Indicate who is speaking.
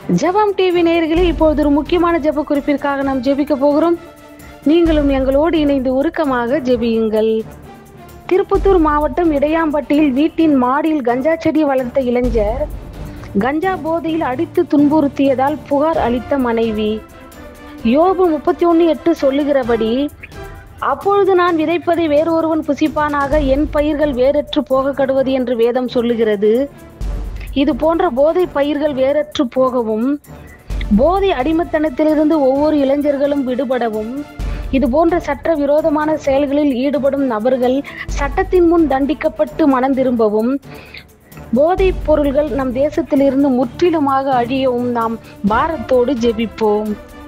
Speaker 1: ஜெபம் டிவி நேயர்களே இப்பொழுது ஒரு முக்கியமான ஜெப குறிப்பிற்காக நாம் ஜெபிக்க போகிறோம் நீங்களும் எங்களோடு இணைந்து உருக்கமாக ஜெபியுங்கள் திருப்பத்தூர் மாவட்டம் இடையாம்பட்டியில் வீட்டின் மாடியில் கஞ்சா செடி வளர்த்த இளைஞர் கஞ்சா போதையில் அடித்து துன்புறுத்தியதால் புகார் அளித்த மனைவி யோபு முப்பத்தி ஒன்று எட்டு சொல்லுகிறபடி அப்பொழுது நான் விதைப்பதை வேறொருவன் புசிப்பானாக என் பயிர்கள் வேறற்று போக கடுவது என்று வேதம் சொல்லுகிறது இது போன்ற போதை பயிர்கள் வேறற்று போகவும் போதை அடிமத்தனத்திலிருந்து ஒவ்வொரு இளைஞர்களும் விடுபடவும் இது போன்ற சட்ட விரோதமான செயல்களில் ஈடுபடும் நபர்கள் சட்டத்தின் முன் தண்டிக்கப்பட்டு மனம் திரும்பவும் போதைப் பொருள்கள் நம் தேசத்திலிருந்து முற்றிலுமாக அழியவும் நாம் பாரத்தோடு ஜெபிப்போம்